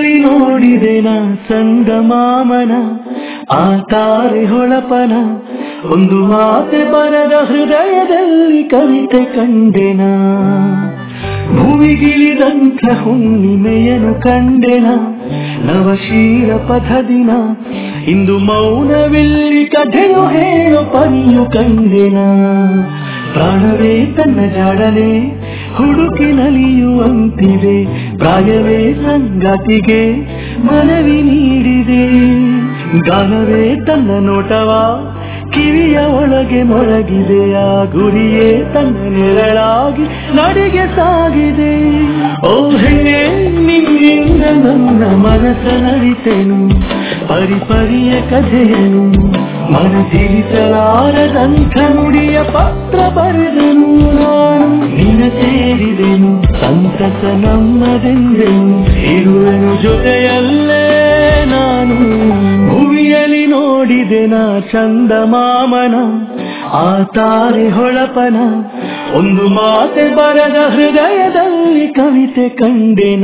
ಭುವಿಯಲ್ಲಿ ನೋಡಿದೆನ ಸಂಗಮಾಮನ ಆ ತಾರೆ ಹೊಳಪನ ಒಂದು ಮಾತೆ ಬರದ ಹೃದಯದಲ್ಲಿ ಕವಿತೆ ಕಂಡೆನ ಭುವಿಗಿಳಿದಂಥ ಹುಣ್ಣಿಮೆಯನು ಕಂಡೆನ ನವಶೀರ ಪಥದಿನ ಇಂದು ಮೌನವಿಲ್ಲಿ ಕಥೆಯು ಹೇಳೋ ಪರಿಯು ಕಂಡೆನ ಪ್ರಾಣವೇ ತನ್ನ ಜಾಡನೆ ಹುಡುಕಿ ನಲಿಯುವಂತಿದೆ ಪ್ರಾಯವೇ ಸಂಗತಿಗೆ ಮನವಿ ನೀಡಿದೆ ಗಾನವೇ ತನ್ನ ನೋಟವ ಕಿವಿಯ ಒಳಗೆ ಮೊಳಗಿದೆ ಆ ಗುರಿಯೇ ತನ್ನ ನೆರಳಾಗಿ ನಡಿಗೆ ಸಾಗಿದೆ ಓ ಹೆಣ್ಣೆ ನಿನ್ನಿಂದ ನನ್ನ ಮನಸ್ಸ ನರಿತೆನು ಪರಿಪರಿಯ ಕಥೆಯನು ಮನಸಿರಿಸಲಾರದಂಥ ನುಡಿಯ ಪತ್ರ ಬರೆದನು ನಾನು ನಿನ್ನ ಸೇರಿದೆನು ಸಂತಸ ನಮ್ಮದೆಂದೆನು ಇರುವೆನು ಜೊತೆಯಲ್ಲೇ ನಾನು ಭುವಿಯಲ್ಲಿ ನೋಡಿದೆನ ಚಂದಮಾಮನ ಆ ತಾರೆ ಹೊಳಪನ ಒಂದು ಮಾತೆ ಬರದ ಹೃದಯದಲ್ಲಿ ಕವಿತೆ ಕಂಡೆನ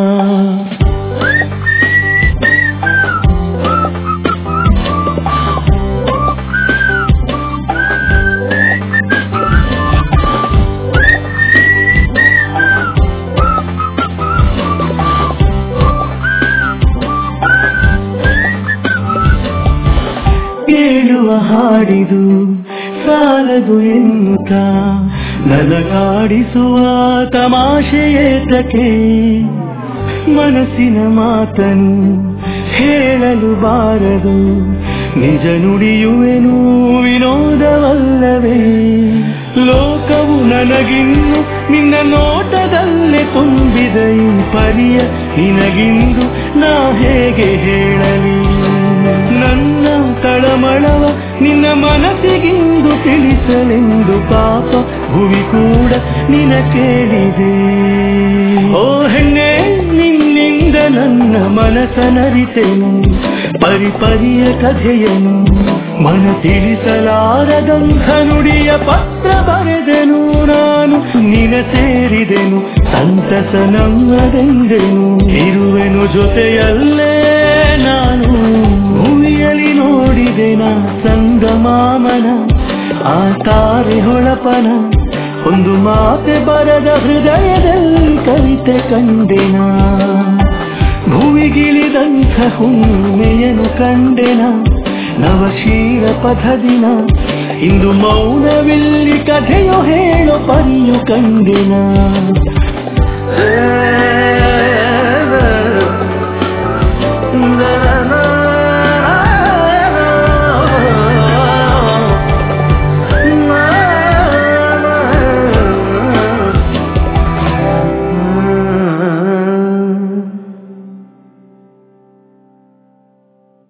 ಕೇಳುವ ಹಾಡಿದು ಸಾಲದು ಎನ್ನುತ್ತ ನನಗಾಡಿಸುವ ತಮಾಷೆಯೇತಕ್ಕೆ ಮನಸ್ಸಿನ ಮಾತನು ಹೇಳಲು ಬಾರದು ನಿಜ ನುಡಿಯುವೆನು ವಿನೋದವಲ್ಲವೇ ಲೋಕವು ನನಗಿನ್ನು ನಿನ್ನ ನೋಟದಲ್ಲೇ ತುಂಬಿದ ಈ ಪರಿಯ ನಿನಗಿಂದು ನಾ ಹೇಗೆ ಹೇಳಲಿ ನನ್ನ ತಳಮಳವ ನಿನ್ನ ಮನಸ್ಸಿಗಿಂದು ತಿಳಿಸಲೆಂದು ಪಾಪ ಭುವಿ ಕೂಡ ನಿನ ಕೇಳಿದೆ ಓ ಹೆಣ್ಣೆ ನಿನ್ನಿಂದ ನನ್ನ ಮನಸ್ಸ ನರಿತೆನು ಪರಿಪರಿಯ ಕಥೆಯನು ಮನ ತಿಳಿಸಲಾರದಂಥ ನುಡಿಯ ಪತ್ರ ಬರೆದೆನು ನಾನು ನಿನ ಸೇರಿದೆನು ಸಂತಸ ನಮ್ಮದೆಂದೆನು ಇರುವೆನು ಜೊತೆಯಲ್ಲೇ ನಾನು ಭೂಮಿಯಲ್ಲಿ ನೋಡಿದೆನ ಸಂಗಮಾಮನ ಆ ತಾರೆ ಹೊಳಪನ ಒಂದು ಮಾತೆ ಬರದ ಹೃದಯದಲ್ಲಿ ಕವಿತೆ ಕಂಡೆನ ಭುವಿಗಿಳಿದಂಥ ಹುಣ್ಣಿಮೆಯನು ಕಂಡೆನ ನವಶೀರ ಪಥದಿನ ಇಂದು ಮೌನವಿಲ್ಲಿ ಕಥೆಯು ಹೇಳೋ ಪರಿಯು ಕಂಡೆನ